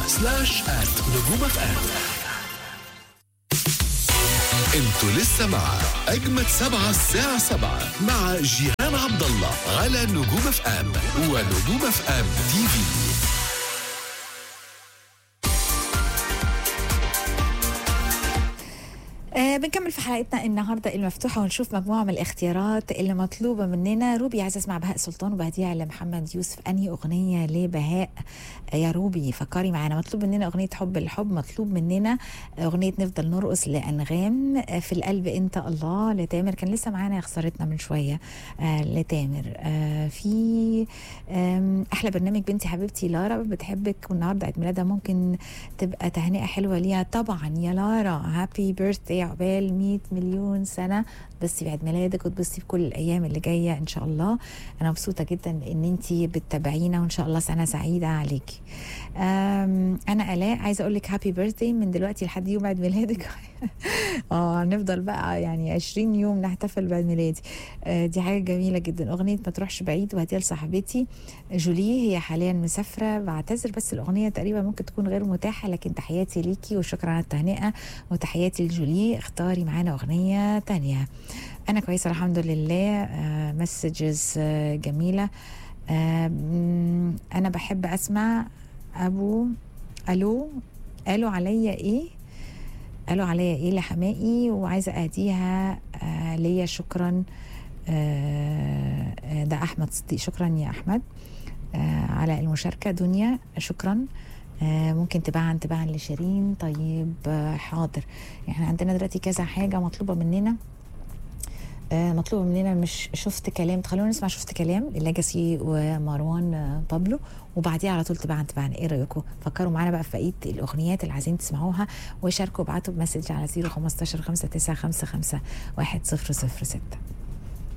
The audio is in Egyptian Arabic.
سلاش آت نجوم اف ام انتوا لسه مع اجمد سبعة الساعة سبعة مع جيهان عبد الله على نجوم اف ام ونجوم اف ام تي في آه بنكمل في حلقتنا النهارده المفتوحه ونشوف مجموعه من الاختيارات اللي مطلوبه مننا روبي عايزه اسمع بهاء سلطان وبهديها لمحمد يوسف انهي اغنيه لبهاء آه يا روبي فكري معانا مطلوب مننا اغنيه حب الحب مطلوب مننا اغنيه نفضل نرقص لانغام آه في القلب انت الله لتامر كان لسه معانا يا خسارتنا من شويه آه لتامر آه في آم، احلى برنامج بنتي حبيبتي لارا بتحبك والنهارده عيد ميلادها ممكن تبقى تهنئه حلوه ليها طبعا يا لارا هابي بيرثدي عقبال 100 مليون سنه بصي بعيد ميلادك وتبصي في كل الايام اللي جايه ان شاء الله انا مبسوطه جدا ان انت بتتابعينا وان شاء الله سنه سعيده عليكي أم، انا الاء عايزه اقول لك هابي بيرثدي من دلوقتي لحد يوم عيد ميلادك اه هنفضل بقى يعني 20 يوم نحتفل بعيد ميلادي آه، دي حاجه جميله جدا اغنيه ما تروحش بعيد وهديها لصاحبتي جولي هي حاليا مسافره بعتذر بس الاغنيه تقريبا ممكن تكون غير متاحه لكن تحياتي ليكي وشكرا على التهنئه وتحياتي لجولي اختاري معانا اغنيه تانية انا كويسه الحمد لله مسجز جميله آه، مم، انا بحب اسمع ابو الو قالوا عليا ايه قالوا عليا ايه لحمائي وعايزه اهديها آه ليا شكرا آه آه، ده احمد صديق شكرا يا احمد آه على المشاركه دنيا شكرا آه ممكن تباعا تباعا لشيرين طيب آه حاضر احنا عندنا دلوقتي كذا حاجه مطلوبه مننا آه، مطلوب مننا مش شفت كلام خلونا نسمع شفت كلام ليجاسي ومروان آه، بابلو وبعديها على طول تبعا تبعا ايه رايكم فكروا معانا بقى في بقيه الاغنيات اللي عايزين تسمعوها وشاركوا ابعتوا بمسج على 015 5955 100 6